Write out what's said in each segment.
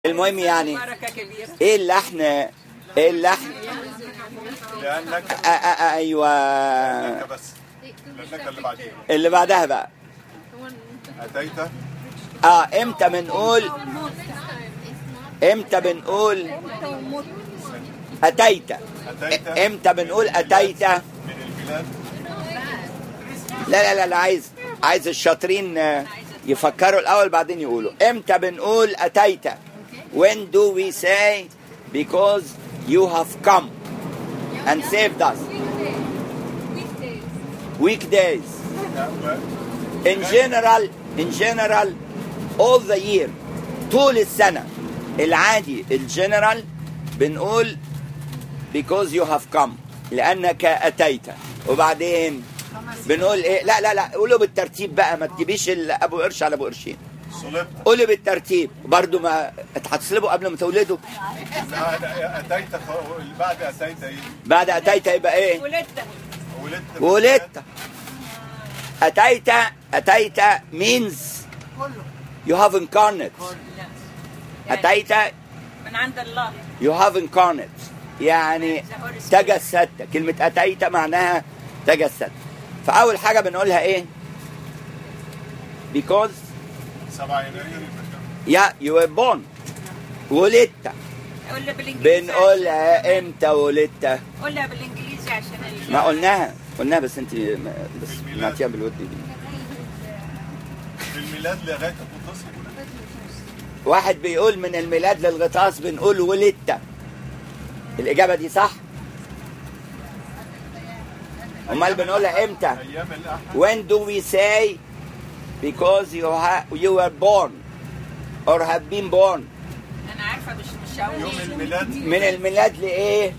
المهم يعني بركة كبيرة ايه اللحن ايه اللحن لأنك آ- آ- آ- ايوه لأنك بس لأنك اللي بعديها اللي بعدها بقى أتيت اه امتى بنقول امتى بنقول اتيت أتيت امتى بنقول اتيت من الميلاد لا لا لا, لا عايز عايز الشاطرين آه، يفكروا الاول بعدين يقولوا امتى بنقول اتيت when do we say because you have come and saved us weekdays in general in general all the year طول السنة العادي الجنرال بنقول because you have come لأنك أتيت وبعدين بنقول إيه لا لا لا قولوا بالترتيب بقى ما تجيبيش ال- أبو قرش على أبو قرشين صلبت قولوا بالترتيب برضو ما هتصلبوا قبل ما تولدوا لا، لا، أتيت خ- بعد أتيت إيه؟ بعد أتيت يبقى إيه ولدت ولدت من ولدت أتيت أتيت means you have incarnate أتيت من عند الله you have incarnate يعني تجسدت كلمة أتيت معناها تجسدت فأول حاجة بنقولها إيه because سبعة يناير يبقى كام؟ يا you were born ولدت قولها بالانجليزي بنقولها إمتى ولدت عشان- قولها بالانجليزي عشان ال- ما قلناها قلناها بس أنت ما- بس نعطيها بالود دي في الميلاد لغاية القدس واحد بيقول من الميلاد للغطاس بنقول ولدت الإجابة دي صح أمال بنقولها إمتى أيام الأحد When do we say because you ha- you were born or have been born انا عارفه مش مش هقول يوم الميلاد من الميلاد لإيه؟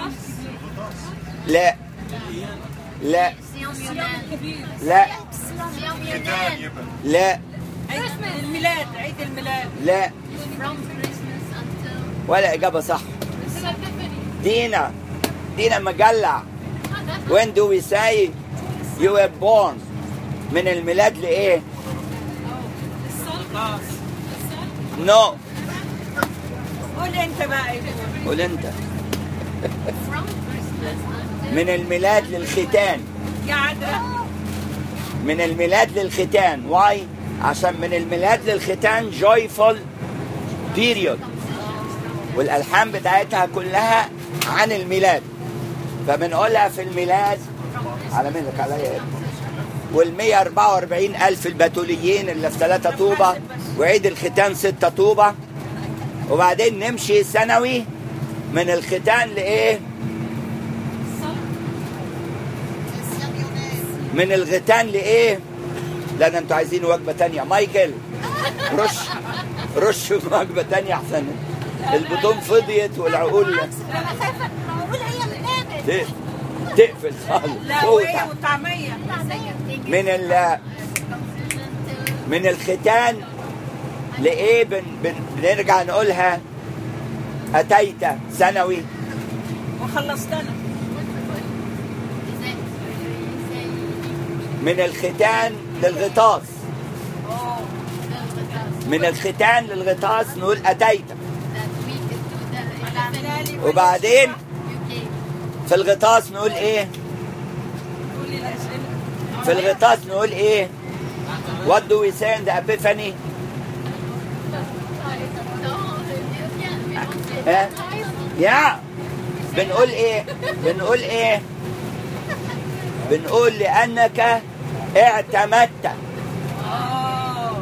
لا لا لا ختان يبقى لا عيد الميلاد عيد الميلاد لا From Christmas until ولا إجابة صح Epiphany. دينا دينا مجلع When do we say you were born من الميلاد لإيه؟ خلاص No قول انت بقى ايه قول أنت From Christmas until من الميلاد للختان يا عذراء من الميلاد للختان واي عشان من الميلاد للختان joyful period والالحان بتاعتها كلها عن الميلاد فبنقولها في الميلاد على مهلك عليا يا ابني وال 144 ألف البتوليين اللي في ثلاثة طوبة وعيد الختان ستة طوبة وبعدين نمشي سنوي من الختان لإيه؟ من الختان لإيه؟ لأن أنتوا عايزين وجبة تانية مايكل رش رش وجبة تانية أحسن البطون فضيت والعقول انا خايفه اقول هي اللي ت- تقفل خالص لا فوت. وايه والطعميه من ال من الختان لإيه بن بن بنرجع نقولها أتيت سنوي وخلصتنا من الختان للغطاس اوه من الختان للغطاس نقول أتيت وبعدين في الغطاس نقول إيه قولي الاسئله في الغطاس نقول إيه What do we say in the Epiphany ها يا بنقول إيه بنقول إيه بنقول لأنك اعتمدت اوه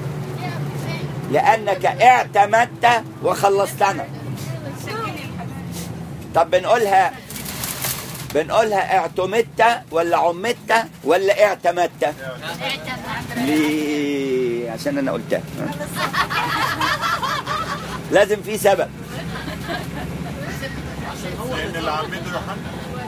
لأنك اعتمدت وخلصتنا سجلي الحاجات طب بنقولها بنقولها اعتمدت ولا عمدت ولا اعتمدت ليه عشان انا قلتها ها؟ لازم في سبب لأن اللي عمده يوحنا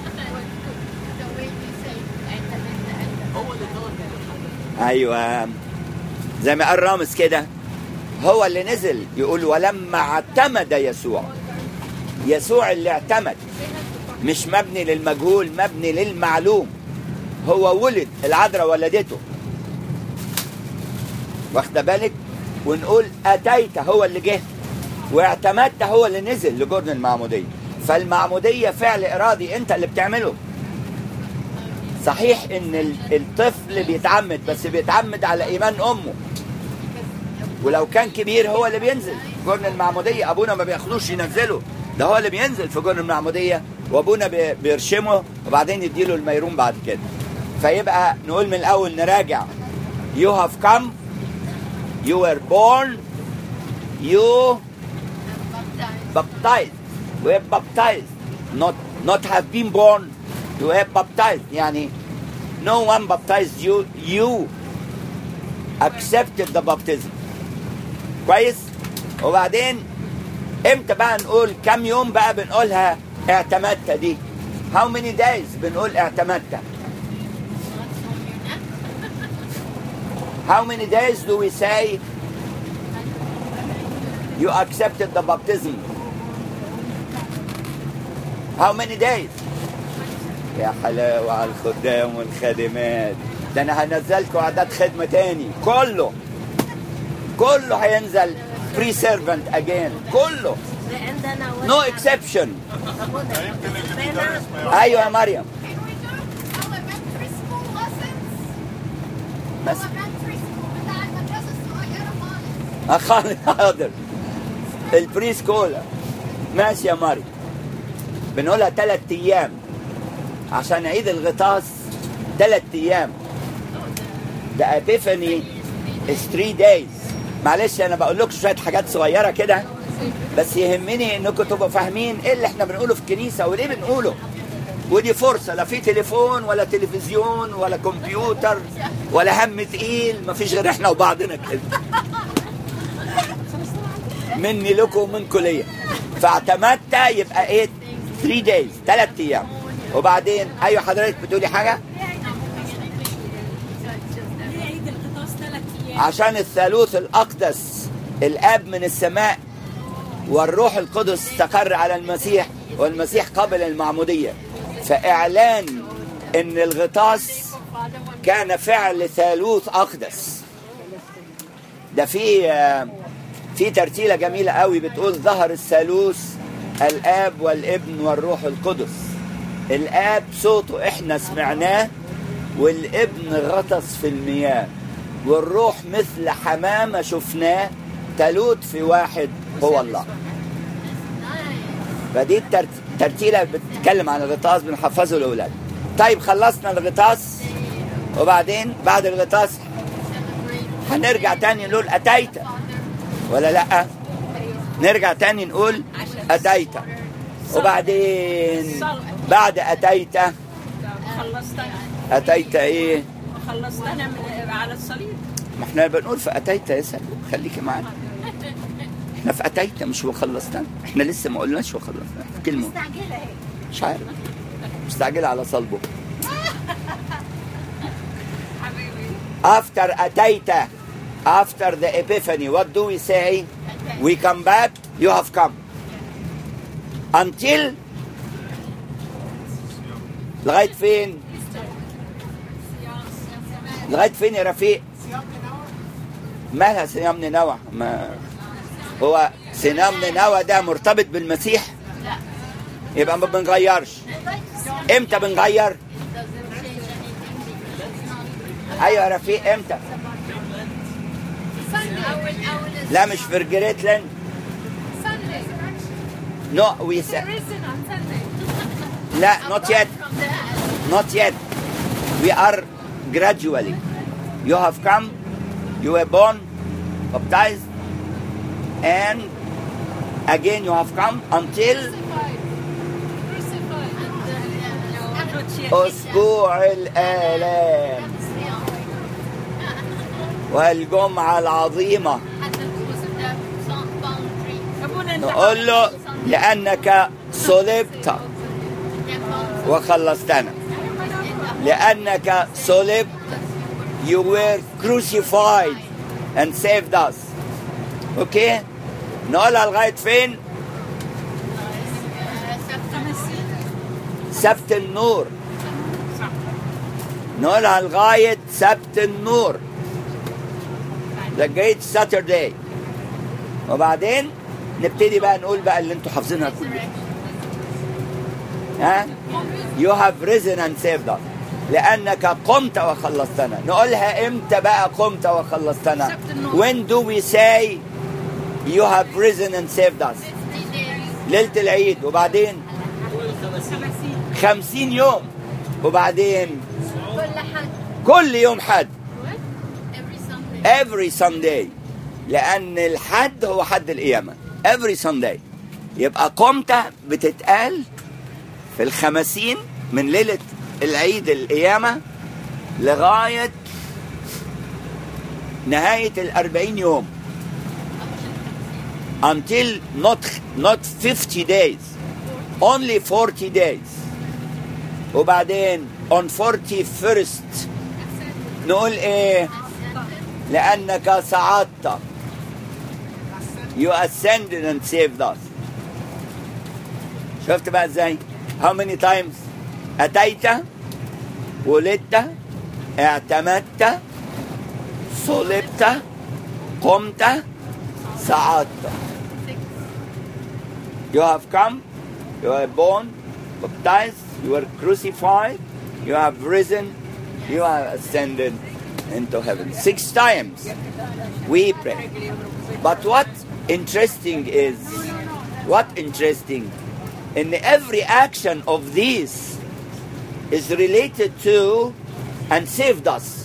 ايوه زي ما قال رامز كده هو اللي نزل يقول ولما اعتمد يسوع يسوع اللي اعتمد مش مبني للمجهول مبني للمعلوم هو ولد العذراء ولدته واخده بالك ونقول اتيت هو اللي جه واعتمدت هو اللي نزل لجرن المعمودية فالمعمودية فعل إرادي أنت اللي بتعمله صحيح ان ال- الطفل بيتعمد بس بيتعمد على ايمان امه ولو كان كبير هو اللي بينزل جرن المعموديه ابونا ما بياخدوش ينزله ده هو اللي بينزل في جرن المعموديه وابونا بي- بيرشمه وبعدين يديله الميرون بعد كده فيبقى نقول من الاول نراجع you have come you were born you baptized were baptized not not have been born you were baptized يعني no one baptized you you accepted the baptism كويس وبعدين امتى بقى نقول كم يوم بقى بنقولها اعتمدت دي how many days بنقول اعتمدت how many days do we say you accepted the baptism how many days يا حلاوة على الخدام والخادمات ده انا هنزلكم اعداد خدمة تاني كله كله هينزل بري سيرفنت اجين كله عندنا نو اكسبشن يمكن اللي بيدرس ما يعرفش. ايوه يا مريم Can we do elementary school lessons? بس Elementary school بتاع المدرسة الصغيرة خالص. اخالي حاضر البري سكولا ماشي يا مريم بنقولها ثلاث ايام عشان عيد الغطاس ثلاث ايام ده ابيفاني is 3 days معلش انا بقول لكم شويه حاجات صغيره كده بس يهمني انكم تبقوا فاهمين ايه اللي احنا بنقوله في الكنيسه وليه بنقوله ودي فرصه لا في تليفون ولا تلفزيون ولا كمبيوتر ولا هم تقيل مفيش غير احنا وبعضنا كده مني لكم ومنكم ليا فاعتمدت يبقى ايه 3 دايز 3 ايام وبعدين ايوه حضرتك بتقولي حاجه ليه عيد الغطاس ثلاث ايام؟ عشان الثالوث الاقدس الاب من السماء والروح القدس استقر على المسيح والمسيح قبل المعموديه فاعلان ان الغطاس كان فعل ثالوث اقدس ده في آه، في ترتيله جميله قوي بتقول ظهر الثالوث الاب والابن والروح القدس الاب صوته احنا سمعناه والابن غطس في المياه والروح مثل حمامه شفناه تلوت في واحد هو الله فدي الترت- الترتيله بتتكلم عن الغطاس بنحفظه الاولاد طيب خلصنا الغطاس وبعدين بعد الغطاس هنرجع تاني نقول اتيت ولا لا نرجع تاني نقول اتيت وبعدين بعد اتيت خلصتنا اتيت ايه خلصتنا من على الصليب ما احنا بنقول في اتيت يا سلام خليكي معانا احنا في اتيت مش وخلصنا احنا لسه ما قلناش وخلصنا في كلمه مستعجلة اهي. مش عارف مستعجله على صلبه حبيبي after اتيت after the epiphany what do we say we come back you have come until لغايه فين لغايه فين يا رفيق مالها صيام نينوى ما هو صيام نينوى ده مرتبط بالمسيح لا. يبقى ما بنغيرش امتى بنغير ايوه يا رفيق امتى لا مش في جريتلاند نو وي لا not yet not yet we are gradually you have come you were born baptized and again you have come until اسبوع الالام والجمعه العظيمه ابونا انت نقول له لانك صلبت وخلصتنا لأنك صلبت you were crucified and saved us اوكي نقولها لغاية فين سبت النور نقولها لغاية سبت النور the great Saturday وبعدين نبتدي بقى نقول بقى اللي انتوا حافظينها كلها ها you have risen and saved us لأنك قمت وخلصتنا نقولها امتى بقى قمت وخلصتنا when do we say you have risen and saved us ليلة العيد وبعدين خمسين يوم وبعدين كل حد كل يوم حد every Sunday every Sunday لأن الحد هو حد القيامة every Sunday يبقى قمت بتتقال في الخمسين من ليلة العيد القيامة لغاية نهاية الأربعين يوم until not not 50 days only 40 days وبعدين on 41st نقول ايه لأنك صعدت you ascended and saved us شفت بقى ازاي how many times أتيت ولدت اعتمدت صلبت قمت صعدت you have come you are born baptized you were crucified you have risen you have ascended into heaven six times we pray but what interesting is what interesting in every action of these is related to and saved us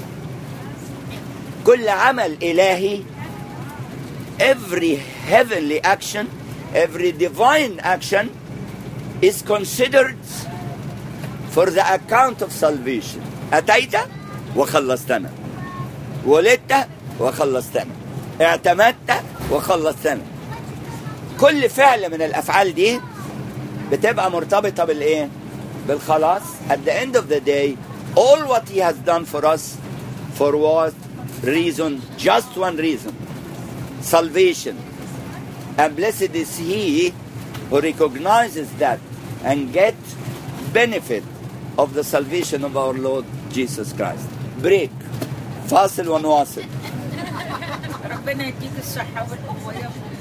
كل عمل إلهي every heavenly action every divine action is considered for the account of salvation أتيت وخلصتنا ولدت وخلصتنا اعتمدت وخلصتنا كل فعل من الافعال دي بتبقى مرتبطه بالايه بالخلاص at the end of the day all what he has done for us for what reason just one reason salvation and blessed is he who recognizes that and get benefit of the salvation of our Lord Jesus Christ break فاصل ونواصل ربنا يديك الصحة والقوة يا أبو